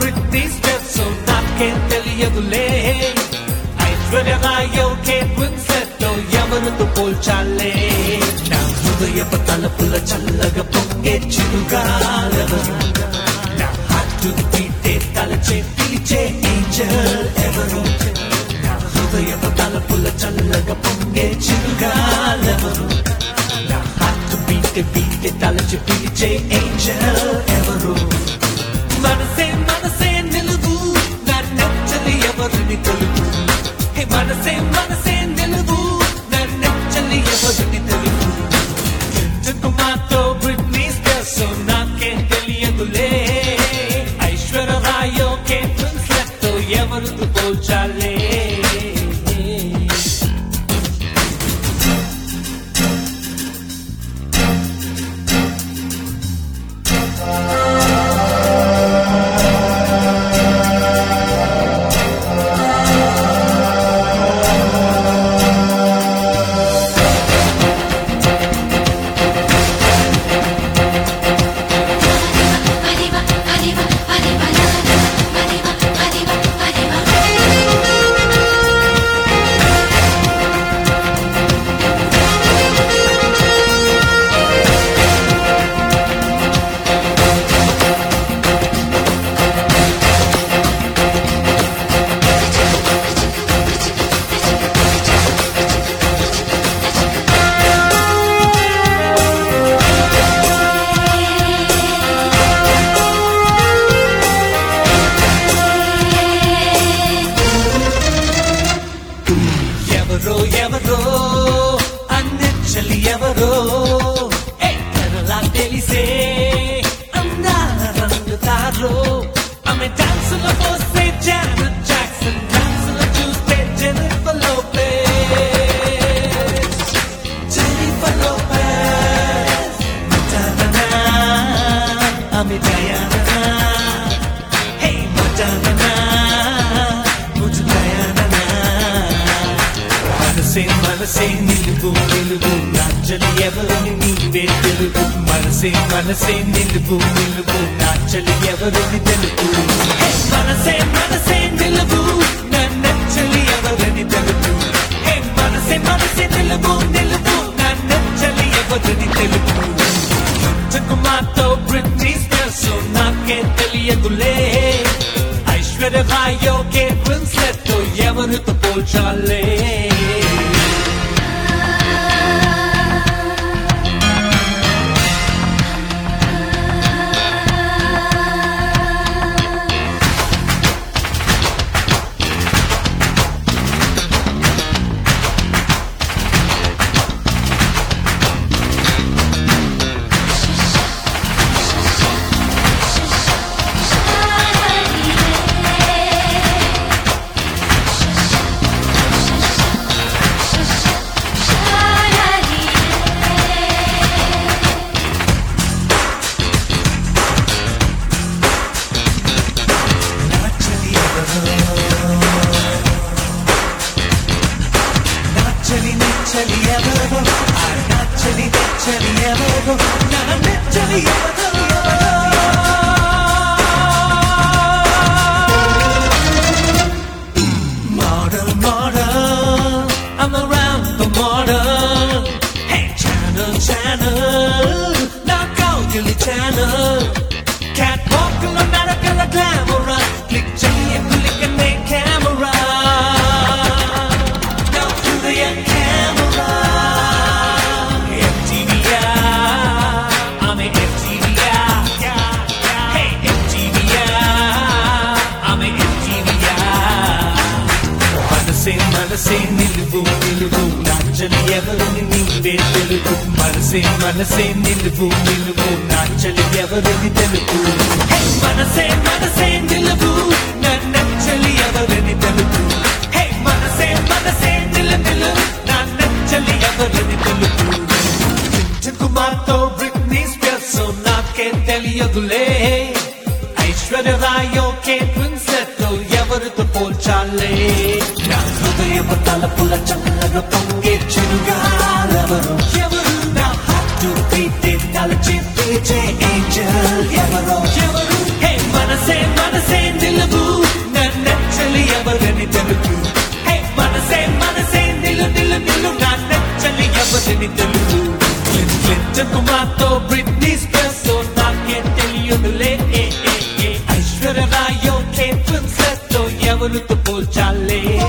Britney steps నాకేం తెలియదులే ఐశ్వర్యరాయో Kate విన్సెట్ తో ఎవరితో పోల్చాలే నా హృదయపు తలపుల చల్లగా పొంగే చిరుగాలెవరు నా హార్టు పీటే తలచే పిలిచే ఏంజల్ ఎవరు నా హృదయపు తలపుల చల్లగా పొంగే చిరుగాలెవరు నా హార్ట్ బీట్ బీట్ తలచి పిలిచే ఏంజల్ ఎవరు మనసే మనసే నిలువు నన్నెచ్చలి ఎవరిని తెలుగు హే మనసే మనసే నిలువు నన్నెచ్చలి ఎవరిని తెలుగు కుమార్తో బ్రిట్నీ స్పెస్ నాకేం తెలియదులే ఐశ్వర్య రాయో కే ప్రిన్స్లెట్ తో ఎవరితో పోల్చాలే Arriba, arriba, arriba, arriba, arriba, arriba. ఎవరో ఎవరో అన్నెచ్చలి ఎవరో ఎక్కడలా తెలిసే అందాల రంగుతారో ఆమె డాన్సులో పోస్తే జానెట్ జాక్సన్ డాన్సులో చూస్తే జెనిఫర్ లోపెజ్ జెనిఫర్ లోపెజ్ మజానా ఆమె డయానా హే మజానా ముజు డయానా మనసే మనసే నిలువు నిలువు నాచలి ఎవరిని నీవే తెలుగు మనసే మనసే నిలువు నిలువు నాచలి ఎవరిని తెలుగు హే, మనసే మనసే నిలువు నన్నచ్చలి ఎవరిని తెలుగు హే మనసే మనసే నిలువు నిలువు నన్నచ్చలి ఎవరిని తెలుగు కుమార్తో బ్రిట్నీ స్పెస్ నాకే తెలియదులే ఐశ్వర్య రాయో కే ప్రిన్సెట్ తో ఎవరితో పోల్చాలే నాచలి ఎవరో నాచలి నెచ్చలి ఎవరో ఆ నాచలి నెచ్చలి ఎవరో నా నెచ్చలి ఎవరో Model, model, I'm around the model. Hey, channel, channel, now go to the channel. Catwalk in America, the glamour. Click J and click and make camera. Now to the camera. MTV, I'm a MTV. Hey, MTV, I'm a MTV. మనసే మనసే నిలువు నిలువు నాచలి ఎవరిని నీవే తెలుగు మనసే మనసే నిలువు నిలువు నాచలి ఎవరిని తెలుగు హే, మనసే మనసే నిలువు నన్నచ్చలి ఎవరిని తెలుగు హే మనసే మనసే నిలు నిలు నన్నచ్చలి ఎవరిని తెలుగు కుమార్తో బ్రిట్నీ స్పెస్ నాకే తెలియదులే ఐశ్వర్య రాయో కే ప్రిన్సెట్ తో ఎవరితో పోల్చాలే నా హృదయపు తలపుల చల్లగా పొంగే చిరుగాలెవరు ఎవరు నా హార్ట్ బీటే తలచి పిలిచే ఏంజల్ ఎవరు ఎవరు హే మనసే మనసే ఎవరితో పోల్చాలే